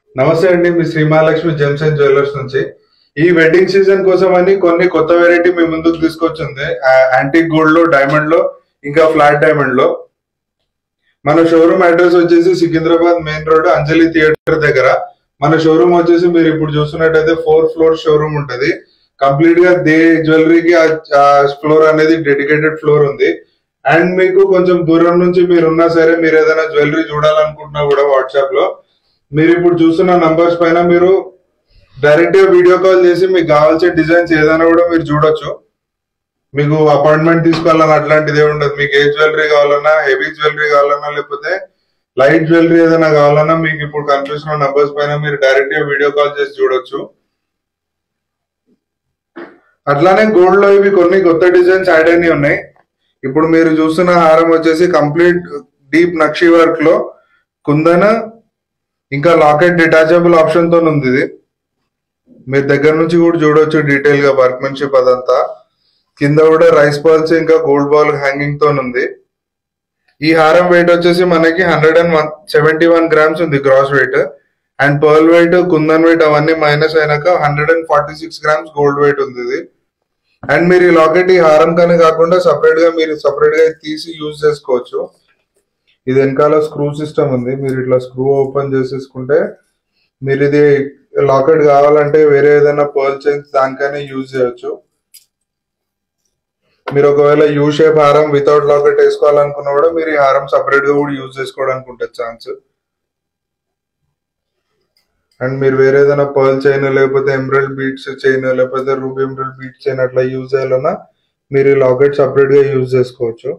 నమస్తే అండి మీ Sri Mahalakshmi gems and jewellers నుంచి ఈ వెడ్డింగ్ సీజన్ కోసం అని కొన్ని కొత్త వెరైటీ మీ ముందుకు తీసుకొచ్చింది యాంటిక్ గోల్డ్ లో డైమండ్ లో ఇంకా ఫ్లాట్ డైమండ్ లో మన షోరూమ్ అడ్రస్ వచ్చేసి Secunderabad main road Anjali theatre దగ్గర మన షోరూమ్ వచ్చేసి మీరు ఇప్పుడు చూస్తున్నట్టయితే ఫోర్ ఫ్లోర్ షోరూమ్ ఉంటది కంప్లీట్ గా దే జ్యువెలరీకి ఆ ఫ్లోర్ అనేది డెడికేటెడ్ ఫ్లోర్ ఉంది అండ్ మీకు కొంచెం దూరం నుంచి మీరు ఉన్నా సరే మీరు ఏదైనా జ్యువెలరీ చూడాలనుకుంటున్నా కూడా వాట్సాప్ లో మీరు ఇప్పుడు చూస్తున్న నంబర్స్ పైన మీరు డైరెక్ట్ గా వీడియో కాల్ చేసి మీకు కావాల్సిన డిజైన్స్ ఏదైనా కూడా మీరు చూడొచ్చు మీకు అపాయింట్మెంట్ తీసుకోవాలన్నా అట్లాంటిది ఏమి ఉండదు మీకు ఏ జ్యువెలరీ కావాలన్నా హెవీ జ్యువెలరీ కావాలన్నా లేకపోతే లైట్ జ్యువెలరీ ఏదైనా కావాలన్నా మీకు ఇప్పుడు కనిపిస్తున్న నంబర్స్ పైన మీరు డైరెక్ట్ గా వీడియో కాల్ చేసి చూడొచ్చు అట్లానే గోల్డ్ లో ఇవి కొన్ని కొత్త డిజైన్స్ యాడ్ అయినవి ఉన్నాయి ఇప్పుడు మీరు చూస్తున్న హారం వచ్చేసి కంప్లీట్ డీప్ నక్షి వర్క్ లో కుందన ఇంకా లాకెట్ డిటాచబుల్ ఆప్షన్ తో ఉంది ఇది మీరు దగ్గర నుంచి కూడా చూడొచ్చు డీటెయిల్ గా వర్క్మెన్షిప్ అదంతా కింద కూడా రైస్ బాల్స్ ఇంకా గోల్డ్ బాల్ హ్యాంగింగ్ తో ఉంది ఈ హారం వెయిట్ వచ్చేసి మనకి hundred and one seventy one grams ఉంది gross weight and pearl weight kundan weight అవన్నీ మైనస్ అయినాక hundred and forty six grams gold weight ఉంది ఇది అండ్ మీరు ఈ లాకెట్ ఈ హారం కానీ కాకుండా సపరేట్ గా మీరు సపరేట్ గా తీసి యూజ్ చేసుకోవచ్చు ఇది వెనకాల స్క్రూ సిస్టమ్ ఉంది మీరు ఇట్లా స్క్రూ ఓపెన్ చేసేసుకుంటే మీరు ఇది లాకెట్ కావాలంటే వేరే ఏదైనా పర్ల్ చైన్స్ దానికైనా యూజ్ చేయొచ్చు మీరు ఒకవేళ యూ షేప్ హారం వితౌట్ లాకెట్ వేసుకోవాలనుకున్నా కూడా మీరు ఈ హారం సపరేట్ గా కూడా యూజ్ చేసుకోవడానికి ఉంటుంది ఛాన్స్ అండ్ మీరు వేరే ఏదైనా పర్ల్ చైన్ లేకపోతే ఎమరల్డ్ బీట్స్ చైన్ లేకపోతే రూబీ ఎమరల్డ్ బీట్స్ చైన్ అట్లా యూజ్ చేయాలన్నా మీరు ఈ లాకెట్ సపరేట్ గా యూజ్ చేసుకోవచ్చు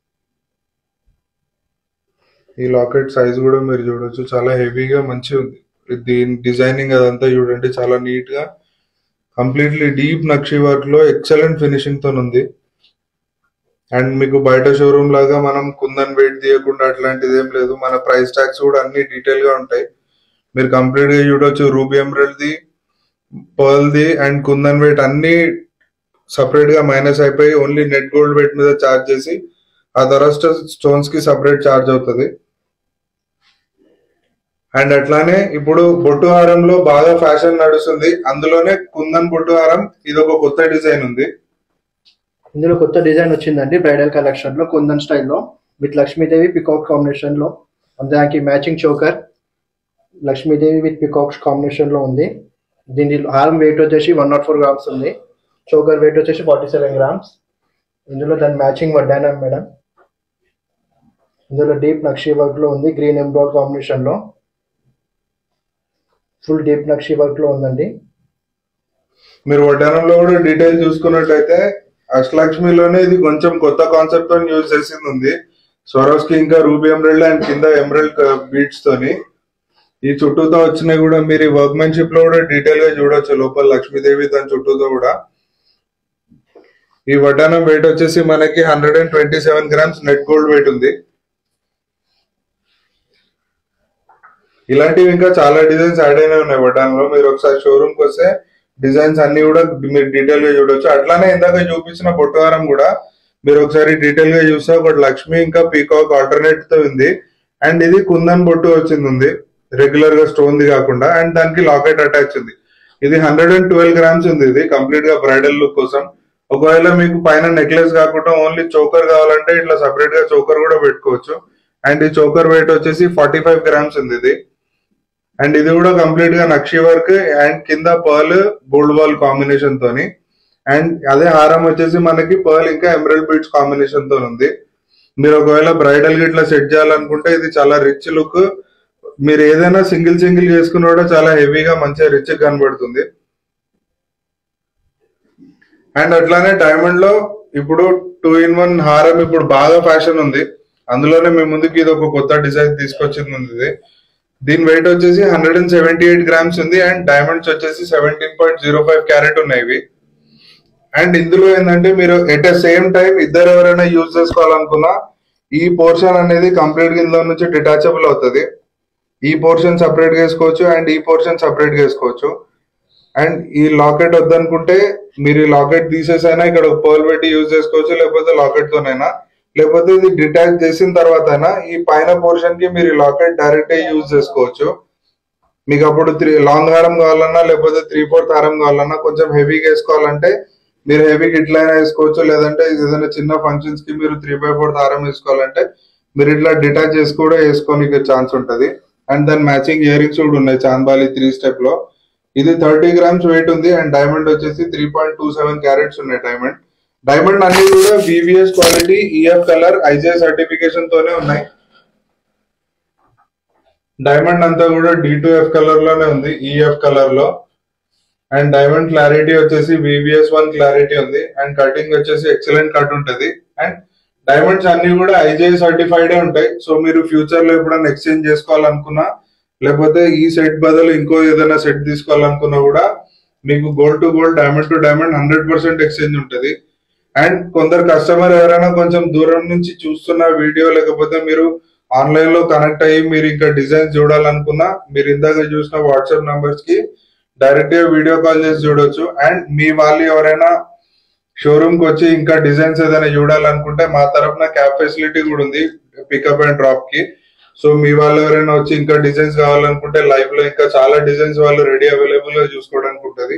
ఈ లాకెట్ సైజ్ కూడా మీరు చూడొచ్చు చాలా హెవీగా మంచి ఉంది దీని డిజైనింగ్ అదంతా చూడండి చాలా నీట్ గా కంప్లీట్లీ డీప్ నక్షి వర్క్ లో ఎక్సలెంట్ ఫినిషింగ్ తో ఉంది అండ్ మీకు బయట షోరూమ్ లాగా మనం కుందన్ వెయిట్ తీయకుండా అట్లాంటిది ఏం లేదు మన ప్రైస్ ట్యాక్స్ కూడా అన్ని డీటెయిల్ గా ఉంటాయి మీరు కంప్లీట్ గా చూడొచ్చు రూబీ ఎమరల్డ్ ది పర్ల్ ది అండ్ కుందన్ వెయిట్ అన్ని సపరేట్ గా మైనస్ అయిపోయి ఓన్లీ నెట్ గోల్డ్ వెయిట్ మీద చార్జ్ చేసి ఆ తర్వాత స్టోన్స్ కి సపరేట్ చార్జ్ అవుతుంది అండ్ అట్లానే ఇప్పుడు బొట్టు హారంలో బాగా ఫ్యాషన్ నడుస్తుంది అందులోనే కుందన్ బొట్టు హారం ఇది ఒక కొత్త డిజైన్ ఉంది ఇందులో కొత్త డిజైన్ వచ్చిందండి బ్రైడల్ కలెక్షన్ లో కుందన్ స్టైల్లో విత్ లక్ష్మీదేవి పికాక్ కాంబినేషన్ లో దానికి matching choker Lakshmidevi with peacocks combination లో ఉంది దీని హారం వెయిట్ వచ్చేసి వన్ నాట్ ఫోర్ గ్రామ్స్ ఉంది చోకర్ వెయిట్ వచ్చేసి ఫార్టీ సెవెన్ గ్రామ్స్ ఇందులో దాని మ్యాచింగ్ వడ్డానం మేడం ఇందులో డీప్ నక్షి వర్క్ లో ఉంది గ్రీన్ ఎంబ్రాయిడ్ కాంబినేషన్ లో ఫుల్ డీప్ నక్షి వర్క్ లో ఉందండి మీరు వడ్డానంలో కూడా డీటెయిల్ చూసుకున్నట్టయితే అష్టలక్ష్మిలోనే ఇది కొంచెం కొత్త కాన్సెప్ట్ తో యూజ్ చేసింది ఉంది స్వరోస్ కి ఇంకా రూబీ ఎమరల్డ్ అండ్ కింద ఎమరల్డ్ బీట్స్ తోని ఈ చుట్టూతో వచ్చినాయి కూడా మీరు ఈ వర్క్మెన్షిప్ లో కూడా డీటెయిల్ గా చూడొచ్చు లోపల లక్ష్మీదేవి దాని చుట్టూతో కూడా ఈ వడ్డానం వెయిట్ వచ్చేసి మనకి hundred and twenty seven grams net gold weight ఉంది ఇలాంటివి ఇంకా చాలా డిజైన్స్ యాడ్ అయినా ఉన్నాయి వడ్డానంలో మీరు ఒకసారి షోరూమ్ కి వస్తే డిజైన్స్ అన్ని కూడా మీరు డీటెయిల్ గా చూడొచ్చు అట్లానే ఇందాక చూపించిన పొట్టుహారం కూడా మీరు ఒకసారి డీటెయిల్ గా చూస్తే ఒకటి లక్ష్మి ఇంకా పీకాక్ ఆల్టర్నేట్ తో ఉంది అండ్ ఇది కుందన్ బొట్టు వచ్చింది ఉంది రెగ్యులర్ గా స్టోన్ ది కాకుండా అండ్ దానికి లాకెట్ అటాచ్ ఉంది ఇది హండ్రెడ్ అండ్ ట్వెల్వ్ గ్రామ్స్ ఉంది ఇది కంప్లీట్ గా బ్రైడల్ లుక్ కోసం ఒకవేళ మీకు పైన నెక్లెస్ కాకుండా ఓన్లీ చోకర్ కావాలంటే ఇట్లా సపరేట్ గా చోకర్ కూడా పెట్టుకోవచ్చు అండ్ ఈ చోకర్ వెయిట్ వచ్చేసి ఫార్టీ ఫైవ్ గ్రామ్స్ ఉంది ఇది అండ్ ఇది కూడా కంప్లీట్ గా నక్షి వర్క్ అండ్ కింద పర్ల్ గోల్డ్ బాల్ కాంబినేషన్ తోని అండ్ అదే హారం వచ్చేసి మనకి పర్ల్ ఇంకా ఎమరల్డ్ బీట్స్ కాంబినేషన్ తో ఉంది మీరు ఒకవేళ బ్రైడల్ కి ఇట్లా సెట్ చేయాలనుకుంటే ఇది చాలా రిచ్ లుక్ మీరు ఏదైనా సింగిల్ సింగిల్ చేసుకున్నా కూడా చాలా హెవీగా మంచిగా రిచ్ కనబడుతుంది అండ్ అట్లానే డైమండ్ లో ఇప్పుడు టూ ఇన్ వన్ హారం ఇప్పుడు బాగా ఫ్యాషన్ ఉంది అందులోనే మేము ముందుకి ఇది ఒక కొత్త డిజైన్ తీసుకొచ్చింది ఉంది ఇది దీని వెయిట్ వచ్చేసి hundred and seventy eight grams ఉంది అండ్ డైమండ్స్ వచ్చేసి seventeen point zero five carat ఉన్నాయి ఇవి అండ్ ఇందులో ఏంటంటే మీరు ఎట్ ద సేమ్ టైం ఇద్దరు ఎవరైనా యూజ్ చేసుకోవాలనుకున్నా ఈ పోర్షన్ అనేది కంప్లీట్ ఇందులో నుంచి డిటాచబుల్ అవుతుంది ఈ పోర్షన్ సపరేట్ చేసుకోవచ్చు అండ్ ఈ పోర్షన్ సపరేట్ చేసుకోవచ్చు అండ్ ఈ లాకెట్ వద్దనుకుంటే మీరు ఈ లాకెట్ తీసేసైనా ఇక్కడ పర్ల్ పెట్టి యూజ్ చేసుకోవచ్చు లేకపోతే లాకెట్ తోనైనా లేకపోతే ఇది డిటాచ్ చేసిన తర్వాత ఈ పైన పోర్షన్ కి మీరు లాకెట్ డైరెక్ట్ యూజ్ చేసుకోవచ్చు మీకు అప్పుడు త్రీ లాంగ్ హారం కావాలన్నా లేకపోతే త్రీ ఫోర్త్ హారం కావాలన్నా కొంచెం హెవీగా వేసుకోవాలంటే మీరు హెవీగా ఇట్లయినా వేసుకోవచ్చు లేదంటే ఏదైనా చిన్న ఫంక్షన్స్ కి మీరు త్రీ బై ఫోర్త్ హారం వేసుకోవాలంటే మీరు ఇట్లా డిటాచ్ చేసి కూడా వేసుకోనికి ఛాన్స్ ఉంటది అండ్ దాని మ్యాచింగ్ ఇయరింగ్స్ కూడా ఉన్నాయి చాంబాలి త్రీ స్టెప్ లో ఇది థర్టీ గ్రామ్స్ వెయిట్ ఉంది అండ్ డైమండ్ వచ్చేసి three point two seven carats ఉన్నాయి డైమండ్ డైమండ్ అన్ని కూడా VVS quality EF colour IGI certification తోనే ఉన్నాయి డైమండ్ అంతా కూడా డి టూ ఎఫ్ కలర్ లోనే ఉంది ఈఎఫ్ కలర్ లో అండ్ డైమండ్ క్లారిటీ వచ్చేసి వివిఎస్ వన్ క్లారిటీ ఉంది అండ్ కటింగ్ వచ్చేసి ఎక్సలెంట్ కట్ ఉంటది అండ్ డైమండ్స్ అన్ని కూడా ఐజే సర్టిఫైడ్ ఉంటాయి సో మీరు ఫ్యూచర్ లో ఎప్పుడైనా ఎక్స్చేంజ్ చేసుకోవాలనుకున్నా లేకపోతే ఈ సెట్ బదులు ఇంకో ఏదైనా సెట్ తీసుకోవాలనుకున్నా కూడా మీకు gold to gold diamond to diamond hundred percent exchange ఉంటది అండ్ కొందరు కస్టమర్ ఎవరైనా కొంచెం దూరం నుంచి చూస్తున్న వీడియో లేకపోతే మీరు ఆన్లైన్ లో కనెక్ట్ అయ్యి మీరు ఇంకా డిజైన్ చూడాలనుకున్నా మీరు ఇందాక చూసిన వాట్సాప్ నంబర్స్ కి డైరెక్ట్ గా వీడియో కాల్ చేసి చూడొచ్చు అండ్ మీ వాళ్ళు ఎవరైనా షోరూమ్ కి వచ్చి ఇంకా డిజైన్స్ ఏదైనా చూడాలనుకుంటే మా తరఫున క్యాబ్ ఫెసిలిటీ కూడా ఉంది పికప్ అండ్ డ్రాప్ కి సో మీ వాళ్ళు ఎవరైనా వచ్చి ఇంకా డిజైన్స్ కావాలనుకుంటే లైవ్ లో ఇంకా చాలా డిజైన్స్ వాళ్ళు రెడీ అవైలబుల్ గా చూసుకోవడానికి ఉంటది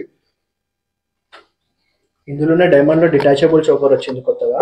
ఇందులోనే డైమండ్ లో డిటాచబుల్ చోకర్ వచ్చింది కొత్తగా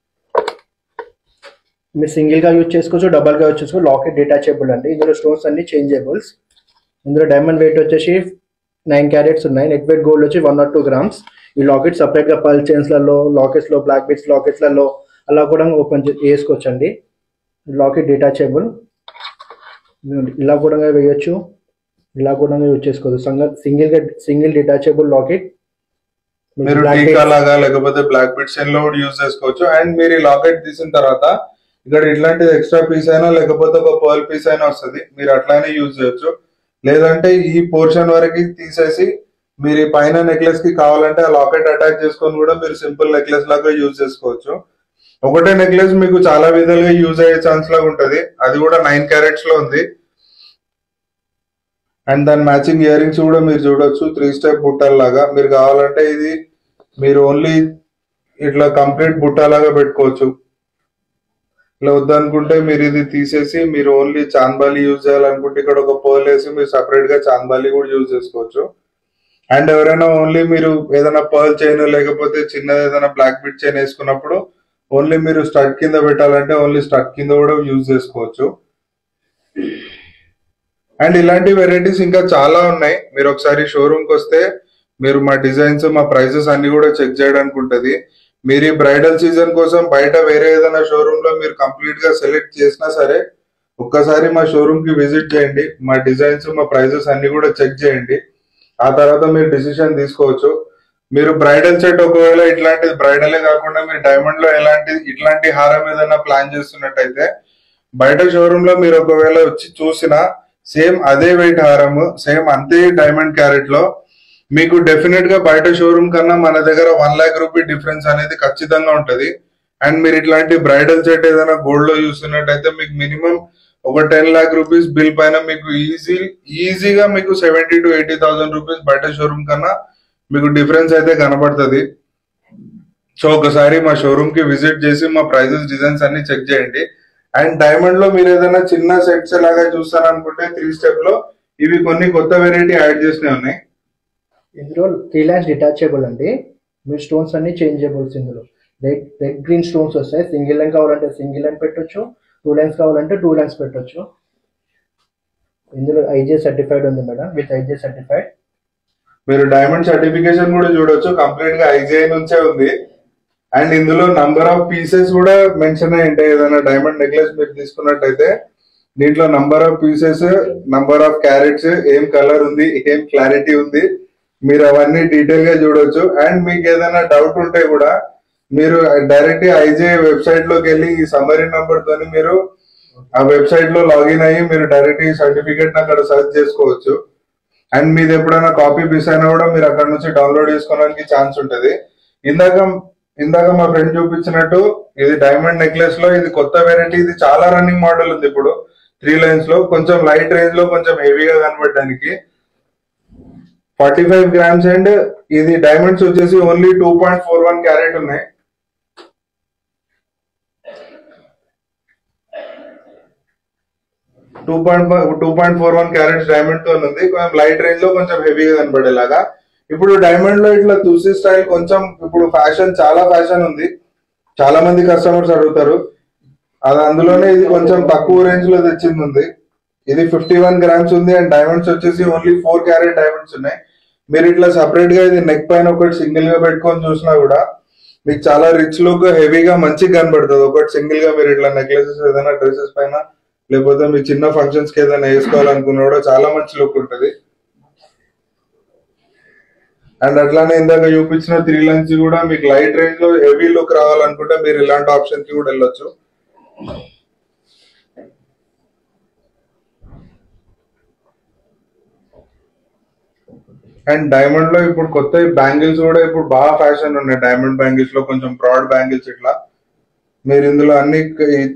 మీరు సింగిల్ గా యూజ్ చేసుకోవచ్చు డబల్ గా యూజ్ చేసుకోవచ్చు లాకెట్ డిటాచబుల్ అండి ఇందులో స్టోన్స్ అన్ని చేంజబుల్స్ ఇందులో డైమండ్ వెయిట్ వచ్చేసి నైన్ క్యారెట్స్ ఉన్నాయి నెట్ వెయిట్ గోల్డ్ వచ్చి వన్ నాట్ టూ గ్రామ్స్ ఈ లాకెట్ సపరేట్ గా పల్ చైన్స్లలో లాకెట్స్ లో బ్లాక్ బిట్స్ లాకెట్స్లలో అలా కూడా ఓపెన్ చేసుకోవచ్చు అండి లాకెట్ డిటాచబుల్ ఇలా కూడా వేయొచ్చు ఇలా కూడా యూజ్ చేసుకోవచ్చు సింగిల్ గా సింగిల్ డిటాచబుల్ లాకెట్ మీరు టీకా లాగా లేకపోతే బ్లాక్ బిట్ సెన్ లో కూడా యూజ్ చేసుకోవచ్చు అండ్ మీరు ఈ లాకెట్ తీసిన తర్వాత ఇక్కడ ఇట్లాంటిది ఎక్స్ట్రా పీస్ అయినా లేకపోతే ఒక పర్ల్ పీస్ అయినా వస్తుంది మీరు అట్లానే యూజ్ చేయొచ్చు లేదంటే ఈ పోర్షన్ వరకు తీసేసి మీరు ఈ పైన నెక్లెస్ కి కావాలంటే ఆ లాకెట్ అటాచ్ చేసుకొని కూడా మీరు సింపుల్ నెక్లెస్ లాగా యూజ్ చేసుకోవచ్చు ఒకటే నెక్లెస్ మీకు చాలా విధాలుగా యూజ్ అయ్యే ఛాన్స్ లాగా ఉంటది అది కూడా నైన్ క్యారెట్స్ లో ఉంది అండ్ దాని మ్యాచింగ్ ఇయర్ రింగ్స్ కూడా మీరు చూడొచ్చు త్రీ స్టెప్ బుట్టల్ లాగా మీరు కావాలంటే ఇది మీరు ఓన్లీ ఇట్లా కంప్లీట్ బుట్ట లాగా పెట్టుకోవచ్చు ఇలా వద్దనుకుంటే మీరు ఇది తీసేసి మీరు ఓన్లీ చాంద్బాలి యూజ్ చేయాలనుకుంటే ఇక్కడ ఒక పోల్ వేసి మీరు సపరేట్ గా చాంద్బాలి కూడా యూజ్ చేసుకోవచ్చు అండ్ ఎవరైనా ఓన్లీ మీరు ఏదైనా పర్ల్ చైన్ లేకపోతే చిన్నది ఏదైనా బ్లాక్ బిట్ చైన్ వేసుకున్నప్పుడు ఓన్లీ మీరు స్టడ్ కింద పెట్టాలంటే ఓన్లీ స్టడ్ కింద కూడా యూజ్ చేసుకోవచ్చు అండ్ ఇలాంటి వెరైటీస్ ఇంకా చాలా ఉన్నాయి మీరు ఒకసారి షోరూమ్ కి వస్తే మీరు మా డిజైన్స్ మా ప్రైసెస్ అన్ని కూడా చెక్ చేయడానికి ఉంటది మీరు ఈ బ్రైడల్ సీజన్ కోసం బయట వేరే ఏదైనా షోరూమ్ లో మీరు కంప్లీట్ గా సెలెక్ట్ చేసినా సరే ఒక్కసారి మా షోరూమ్ కి విజిట్ చేయండి మా డిజైన్స్ మా ప్రైసెస్ అన్ని కూడా చెక్ చేయండి ఆ తర్వాత మీరు డిసిషన్ తీసుకోవచ్చు మీరు బ్రైడల్ సెట్ ఒకవేళ ఇట్లాంటిది బ్రైడలే కాకుండా మీరు డైమండ్ లో ఎలాంటి ఇట్లాంటి హారం ఏదైనా ప్లాన్ చేస్తున్నట్టయితే బయట షోరూమ్ లో మీరు ఒకవేళ వచ్చి చూసినా సేమ్ అదే వెయిట్ హారం సేమ్ అంతే డైమండ్ క్యారెట్ లో మీకు డెఫినెట్ గా బయట షోరూమ్ కన్నా మన దగ్గర వన్ లాక్ రూపీ డిఫరెన్స్ అనేది ఖచ్చితంగా ఉంటది అండ్ మీరు ఇట్లాంటి బ్రైడల్ సెట్ ఏదైనా గోల్డ్ లో చూస్తున్నట్టయితే మీకు మినిమం ఒక టెన్ లాక్ రూపీస్ బిల్ పైన మీకు ఈజీ ఈజీగా మీకు seventy to eighty thousand rupees బయట షోరూమ్ కన్నా మీకు డిఫరెన్స్ అయితే కనబడుతుంది సో ఒకసారి మా షోరూమ్ కి విజిట్ చేసి మా ప్రైజెస్ డిజైన్స్ అన్ని చెక్ చేయండి అండ్ డైమండ్ లో మీరు ఏదైనా చిన్న సెట్స్ లాగా చూస్తారనుకుంటే త్రీ స్టెప్ లో ఇవి కొన్ని కొత్త వెరైటీ యాడ్ చేసినవి ఉన్నాయి ఇందులో త్రీ లైన్స్ డిటాచబుల్ అండి మీరు స్టోన్స్ అన్ని చేంజబుల్స్ ఇందులో రెడ్ రెడ్ గ్రీన్ స్టోన్స్ వస్తాయి సింగిల్ లైన్ కావాలంటే సింగిల్ లైన్ పెట్టొచ్చు టూ లైన్స్ కావాలంటే టూ లైన్స్ పెట్టొచ్చు ఇందులో ఐజే సర్టిఫైడ్ ఉంది మేడం విత్ ఐజే సర్టిఫైడ్ మీరు డైమండ్ సర్టిఫికేషన్ కూడా చూడొచ్చు కంప్లీట్ గా ఐజీఐ నుంచే ఉంది అండ్ ఇందులో నంబర్ ఆఫ్ పీసెస్ కూడా మెన్షన్ అయ్యి ఉంటాయి ఏదైనా డైమండ్ నెక్లెస్ మీరు తీసుకున్నట్టయితే దీంట్లో number of pieces number of carats ఏం కలర్ ఉంది ఏం క్లారిటీ ఉంది మీరు అవన్నీ డీటెయిల్ గా చూడొచ్చు అండ్ మీకు ఏదైనా డౌట్ ఉంటే కూడా మీరు డైరెక్ట్ ఐజే వెబ్సైట్ లోకి వెళ్ళి ఈ సమరీ నంబర్ తోని మీరు ఆ వెబ్సైట్ లో లాగిన్ అయ్యి మీరు డైరెక్ట్ ఈ సర్టిఫికేట్ అక్కడ సర్చ్ చేసుకోవచ్చు అండ్ మీది ఎప్పుడైనా కాపీ మిస్ అయినా కూడా మీరు అక్కడ నుంచి డౌన్లోడ్ చేసుకోవడానికి ఛాన్స్ ఉంటది ఇందాక ఇందాక మా ఫ్రెండ్ చూపించినట్టు ఇది డైమండ్ నెక్లెస్ లో ఇది కొత్త వెరైటీ ఇది చాలా రన్నింగ్ మోడల్ ఉంది ఇప్పుడు త్రీ లైన్స్ లో కొంచెం లైట్ రేంజ్ లో కొంచెం హెవీగా కనబడడానికి ఫార్టీ ఫైవ్ గ్రామ్స్ అండ్ ఇది డైమండ్స్ వచ్చేసి only two point four one carat ఉన్నాయి two point two point four one carats diamond తో ఉంది కొంచెం లైట్ రేంజ్ లో కొంచెం హెవీగా కనబడేలాగా ఇప్పుడు డైమండ్ లో ఇట్లా తుసి స్టైల్ కొంచెం ఇప్పుడు ఫ్యాషన్ చాలా ఫ్యాషన్ ఉంది చాలా మంది కస్టమర్స్ అడుగుతారు అది అందులోనే ఇది కొంచెం తక్కువ రేంజ్ లో తెచ్చింది ఉంది ఇది ఫిఫ్టీ వన్ గ్రామ్స్ ఉంది అండ్ డైమండ్స్ వచ్చేసి ఓన్లీ ఫోర్ క్యారెట్ డైమండ్స్ ఉన్నాయి మీరు ఇట్లా సపరేట్ గా ఇది నెక్ పైన ఒకటి సింగిల్ గా పెట్టుకొని చూసినా కూడా మీకు చాలా రిచ్ లుక్ హెవీగా మంచిగా కనబడుతుంది ఒకటి సింగిల్ గా మీరు ఇట్లా నెక్లెసెస్ ఏదైనా డ్రెస్సెస్ పైన లేకపోతే మీ చిన్న ఫంక్షన్స్ కి ఏదైనా వేసుకోవాలనుకున్నా కూడా చాలా మంచి లుక్ ఉంటుంది అండ్ అట్లానే ఇందాక చూపించిన త్రీ లెన్స్ కూడా మీకు లైట్ రేంజ్ లో హెవీ లుక్ రావాలనుకుంటే మీరు ఇలాంటి ఆప్షన్ కి కూడా వెళ్ళొచ్చు అండ్ డైమండ్ లో ఇప్పుడు కొత్త బ్యాంగిల్స్ కూడా ఇప్పుడు బాగా ఫ్యాషన్ ఉన్నాయి డైమండ్ బ్యాంగిల్స్ లో కొంచెం బ్రాడ్ బ్యాంగిల్స్ ఇట్లా మీరు ఇందులో అన్ని ఈ-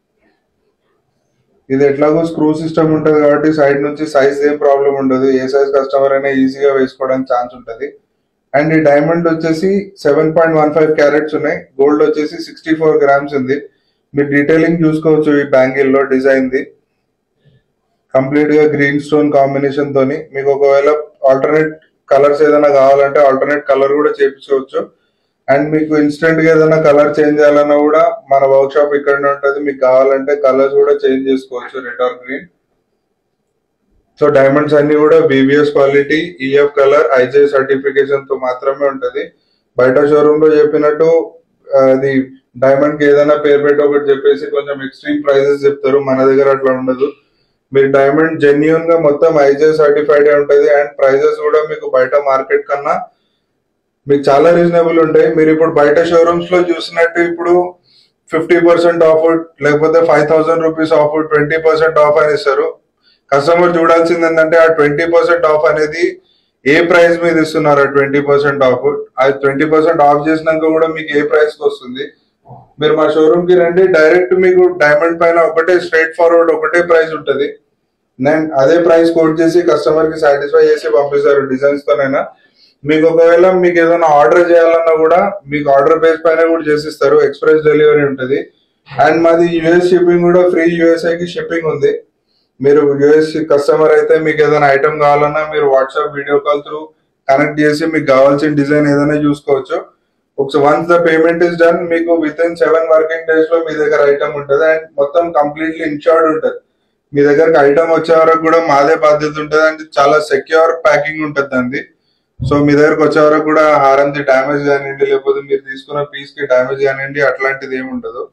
ఇది ఎట్లాగో స్క్రూ సిస్టమ్ ఉంటది కాబట్టి సైడ్ నుంచి సైజ్ ఏం ప్రాబ్లం ఉండదు ఏ సైజ్ కస్టమర్ అయినా ఈజీగా వేసుకోవడానికి ఛాన్స్ ఉంటది అండ్ ఈ డైమండ్ వచ్చేసి seven point one five carats ఉన్నాయి గోల్డ్ వచ్చేసి సిక్స్టీ ఫోర్ గ్రామ్స్ ఉంది మీరు డీటెయిలింగ్ చూసుకోవచ్చు ఈ బ్యాంగిల్ లో డిజైన్ ది కంప్లీట్ గా గ్రీన్ స్టోన్ కాంబినేషన్ తోని మీకు ఒకవేళ ఆల్టర్నేట్ కలర్స్ ఏదైనా కావాలంటే ఆల్టర్నేట్ కలర్ కూడా చేపించుకోవచ్చు అండ్ మీకు ఇన్స్టెంట్ గా ఏదైనా కలర్ చేంజ్ చేయాలన్నా కూడా మన వర్క్ షాప్ ఇక్కడనే ఉంటది మీకు కావాలంటే కలర్స్ కూడా చేంజ్ చేసుకోవచ్చు red or green so diamonds అన్ని కూడా VVS quality EF colour IGI certification తో మాత్రమే ఉంటది బయట షోరూమ్ లో చెప్పినట్టు ఆ, అది డైమండ్ కి ఏదైనా పేరు పెట్టి ఒకటి చెప్పేసి కొంచెం ఎక్స్ట్రీమ్ ప్రైజెస్ చెప్తారు మన దగ్గర అట్లా ఉండదు మీరు డైమండ్ జెన్యున్ గా మొత్తం ఐజే సర్టిఫైడ్ ఉంటది అండ్ ప్రైజెస్ కూడా మీకు బయట మార్కెట్ కన్నా మీకు చాలా రీజనబుల్ ఉంటాయి మీరు ఇప్పుడు బయట షోరూమ్స్ లో చూసినట్టు ఇప్పుడు ఫిఫ్టీ పర్సెంట్ ఆఫ్ లేకపోతే five thousand rupees off twenty percent off అని ఇస్తారు కస్టమర్ చూడాల్సింది ఏంటంటే ఆ ట్వంటీ పర్సెంట్ ఆఫ్ అనేది ఏ ప్రైస్ మీద ఇస్తున్నారు ఆ ట్వంటీ పర్సెంట్ ఆఫ్ అది ట్వంటీ పర్సెంట్ ఆఫ్ చేసినాక కూడా మీకు ఏ ప్రైస్ కి వస్తుంది మీరు మా షోరూమ్ కి రండి డైరెక్ట్ మీకు డైమండ్ పైన ఒకటే స్ట్రైట్ ఫార్వర్డ్ ఒకటే ప్రైస్ ఉంటది నేను అదే ప్రైస్ కోట్ చేసి కస్టమర్ కి సాటిస్ఫై చేసి పంపిస్తారు డిజైన్స్ తోనైనా మీకు ఒకవేళ మీకు ఏదైనా ఆర్డర్ చేయాలన్నా కూడా మీకు ఆర్డర్ బేస్ పైన కూడా చేసిస్తారు ఎక్స్ప్రెస్ డెలివరీ ఉంటది అండ్ మాది యుఎస్ షిప్పింగ్ కూడా ఫ్రీ యుఎస్ఏ కి షిప్పింగ్ ఉంది మీరు యుఎస్ కస్టమర్ అయితే మీకు ఏదైనా ఐటమ్ కావాలన్నా మీరు WhatsApp video call through connect చేసి మీకు కావాల్సిన డిజైన్ ఏదైనా చూసుకోవచ్చు ఒకసారి once the payment is done మీకు within seven working days లో మీ దగ్గర ఐటమ్ ఉంటుంది అండ్ మొత్తం కంప్లీట్లీ ఇన్షూర్డ్ ఉంటుంది మీ దగ్గరకు ఐటమ్ వచ్చే వరకు కూడా మాదే బాధ్యత ఉంటుంది అండ్ చాలా సెక్యూర్ ప్యాకింగ్ ఉంటుంది అండి సో మీ దగ్గరకు వచ్చే వరకు కూడా హారంది డ్యామేజ్ కానివ్వండి లేకపోతే మీరు తీసుకున్న పీస్ కి డ్యామేజ్ కానివ్వండి అట్లాంటిది ఏమి ఉండదు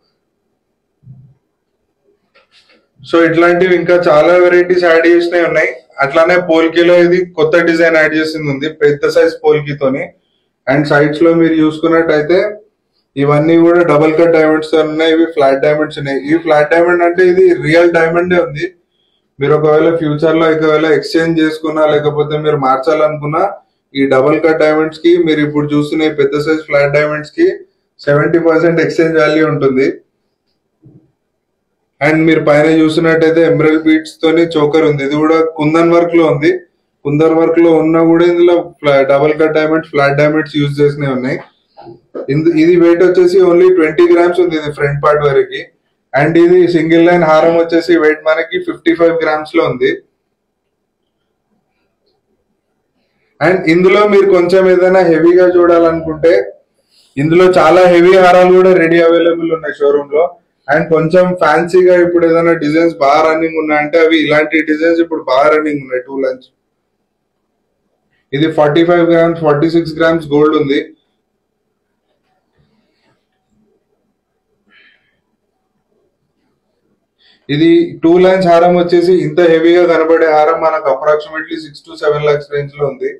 సో ఇట్లాంటివి ఇంకా చాలా వెరైటీస్ యాడ్ చేసినవి ఉన్నాయి అట్లానే పోల్కీలో ఇది కొత్త డిజైన్ యాడ్ చేసింది ఉంది పెద్ద సైజ్ పోల్కీతోని అండ్ సైడ్స్ లో మీరు చూసుకున్నట్టయితే ఇవన్నీ కూడా డబుల్ కట్ డైమండ్స్ తో ఉన్నాయి ఇవి ఫ్లాట్ డైమండ్స్ ఉన్నాయి ఈ ఫ్లాట్ డైమండ్ అంటే ఇది రియల్ డైమండే ఉంది మీరు ఒకవేళ ఫ్యూచర్ లో ఒకవేళ ఎక్స్చేంజ్ చేసుకున్నా లేకపోతే మీరు మార్చాలనుకున్నా ఈ డబుల్ కట్ డైమండ్స్ కి మీరు ఇప్పుడు చూస్తున్న ఈ పెద్ద సైజ్ ఫ్లాట్ డైమండ్స్ కి సెవెంటీ పర్సెంట్ ఎక్స్చేంజ్ వాల్యూ ఉంటుంది అండ్ మీరు పైన చూసినట్టయితే ఎమరల్ బీట్స్ తోని చోకర్ ఉంది ఇది కూడా కుందన్ వర్క్ లో ఉంది కుందన్ వర్క్ లో ఉన్నా కూడా ఇందులో double cut diamonds flat diamonds use చేసినవి ఉన్నాయి ఇందు- ఇది వెయిట్ వచ్చేసి ఓన్లీ ట్వంటీ గ్రామ్స్ ఉంది ఇది ఫ్రంట్ పార్ట్ వరకు అండ్ ఇది సింగిల్ లైన్ హారం వచ్చేసి వెయిట్ మనకి ఫిఫ్టీ ఫైవ్ గ్రామ్స్ లో ఉంది అండ్ ఇందులో మీరు కొంచెం ఏదైనా హెవీగా చూడాలనుకుంటే ఇందులో చాలా హెవీ హారాలు కూడా రెడీ అవైలబుల్ ఉన్నాయి షోరూమ్ లో అండ్ కొంచెం ఫ్యాన్సీగా ఇప్పుడు ఏదైనా డిజైన్స్ బాగా రన్నింగ్ ఉన్నాయంటే అవి ఇలాంటి డిజైన్స్ ఇప్పుడు బాగా రన్నింగ్ ఉన్నాయి టూ లైన్స్ ఇది forty five grams forty six grams gold ఉంది ఇది టూ లైన్స్ హారం వచ్చేసి ఇంత హెవీగా కనబడే హారం మనకు approximately six to seven lakhs range లో ఉంది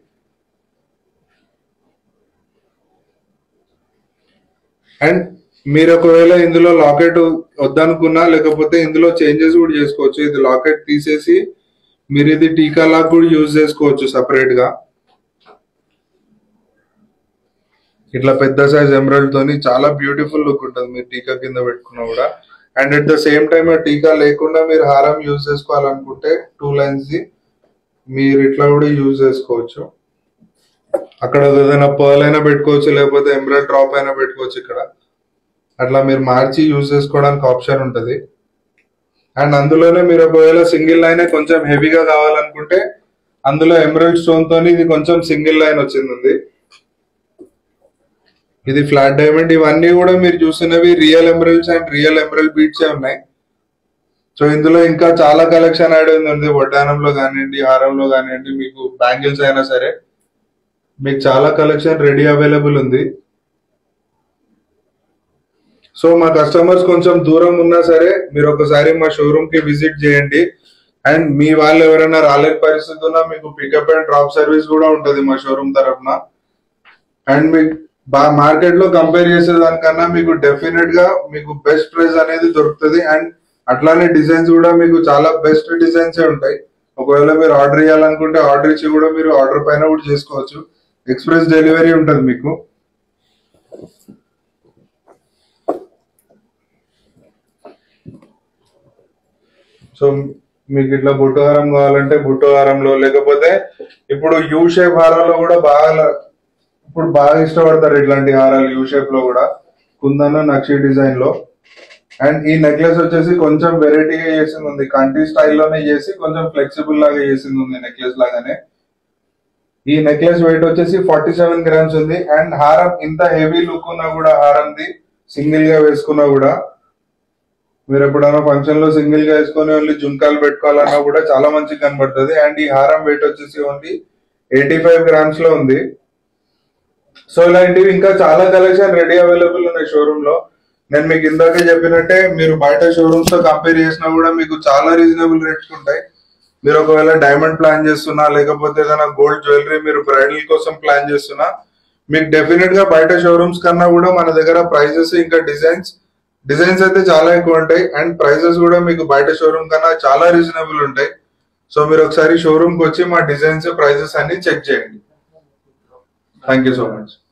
అండ్ మీరు ఒకవేళ ఇందులో లాకెట్ వద్దనుకున్నా లేకపోతే ఇందులో చేంజెస్ కూడా చేసుకోవచ్చు ఇది లాకెట్ తీసేసి మీరు ఇది టీకా లాక్ కూడా యూజ్ చేసుకోవచ్చు సపరేట్ గా ఇట్లా పెద్ద సైజ్ ఎమరల్డ్ తోని చాలా బ్యూటిఫుల్ లుక్ ఉంటుంది మీరు టీకా కింద పెట్టుకున్నా కూడా and at the same time ఆ టీకా లేకుండా మీరు హారం యూజ్ చేసుకోవాలనుకుంటే టూ లైన్స్ ది మీరు ఇట్లా కూడా యూజ్ చేసుకోవచ్చు అక్కడ ఏదైనా పర్ల్ అయినా పెట్టుకోవచ్చు లేకపోతే ఎంబ్రాయిడ్ డ్రాప్ అయినా పెట్టుకోవచ్చు ఇక్కడ అట్లా మీరు మార్చి యూజ్ చేసుకోవడానికి ఆప్షన్ ఉంటుంది అండ్ అందులోనే మీరు ఒకవేళ సింగిల్ లైన్ కొంచెం హెవీగా కావాలనుకుంటే అందులో ఎమరల్డ్ స్టోన్ తోని ఇది కొంచెం సింగిల్ లైన్ వచ్చింది ఇది ఫ్లాట్ డైమండ్ ఇవన్నీ కూడా మీరు చూసినవి real emeralds and real emerald beads ఉన్నాయి సో ఇందులో ఇంకా చాలా కలెక్షన్ యాడ్ ఉంది వడ్డానంలో కానివ్వండి హారంలో కానివ్వండి మీకు బ్యాంగిల్స్ అయినా సరే మీకు చాలా కలెక్షన్ రెడీ అవైలబుల్ ఉంది సో మా కస్టమర్స్ కొంచెం దూరం ఉన్నా సరే మీరు ఒకసారి మా షోరూమ్ కి విజిట్ చేయండి అండ్ మీ వాళ్ళు ఎవరైనా రాలేని పరిస్థితి ఉన్నా మీకు పికప్ అండ్ డ్రాప్ సర్వీస్ కూడా ఉంటది మా షోరూమ్ తరఫున అండ్ మీకు బా మార్కెట్ లో కంపేర్ చేసే దానికన్నా మీకు డెఫినెట్ గా మీకు బెస్ట్ ప్రైస్ అనేది దొరుకుతుంది అండ్ అట్లానే డిజైన్స్ కూడా మీకు చాలా బెస్ట్ డిజైన్స్ ఉంటాయి ఒకవేళ మీరు ఆర్డర్ చేయాలనుకుంటే ఆర్డర్ ఇచ్చి కూడా మీరు ఆర్డర్ పైన కూడా చేసుకోవచ్చు ఎక్స్ప్రెస్ డెలివరీ ఉంటుంది మీకు సో మీకు ఇట్లా బుట్టు హారం కావాలంటే బుట్టు హారంలో లేకపోతే ఇప్పుడు యూ షేప్ హారాల్లో కూడా బాగా ఇప్పుడు బాగా ఇష్టపడతారు ఇట్లాంటి హారాలు యూ షేప్ లో కూడా కుందన్ నక్షి డిజైన్ లో అండ్ ఈ నెక్లెస్ వచ్చేసి కొంచెం వెరైటీగా చేసింది ఉంది కంటి స్టైల్లోనే చేసి కొంచెం ఫ్లెక్సిబుల్ లాగా చేసింది ఉంది నెక్లెస్ లాగానే ఈ నెక్లెస్ వెయిట్ వచ్చేసి ఫార్టీ సెవెన్ గ్రామ్స్ ఉంది అండ్ హారం ఇంత హెవీ లుక్ ఉన్నా కూడా హారంది సింగిల్ గా వేసుకున్నా కూడా మీరు ఎప్పుడైనా ఫంక్షన్ లో సింగిల్ గా వేసుకొని ఓన్లీ జుంకాలు పెట్టుకోవాలన్నా కూడా చాలా మంచిగా కనబడుతుంది అండ్ ఈ హారం వెయిట్ వచ్చేసి ఓన్లీ ఎయిటీ ఫైవ్ గ్రామ్స్ లో ఉంది సో ఇలాంటివి ఇంకా చాలా కలెక్షన్ రెడీ అవైలబుల్ ఉన్నాయి షోరూమ్ లో నేను మీకు ఇందాకే చెప్పినట్టే మీరు బయట షోరూమ్స్ తో కంపేర్ చేసినా కూడా మీకు చాలా రీజనబుల్ రేట్స్ ఉంటాయి మీరు ఒకవేళ డైమండ్ ప్లాన్ చేస్తున్నా లేకపోతే ఏదైనా గోల్డ్ జ్యువెలరీ మీరు బ్రైడల్ కోసం ప్లాన్ చేస్తున్నా మీకు డెఫినెట్ గా బయట షోరూమ్స్ కన్నా కూడా మన దగ్గర ప్రైజెస్ ఇంకా డిజైన్స్ డిజైన్స్ అయితే చాలా ఎక్కువ ఉంటాయి అండ్ ప్రైజెస్ కూడా మీకు బయట షోరూమ్ కన్నా చాలా రీజనబుల్ ఉంటాయి సో మీరు ఒకసారి షోరూమ్ కి వచ్చి మా డిజైన్స్ ప్రైజెస్ అన్ని చెక్ చేయండి థ్యాంక్ యూ సో మచ్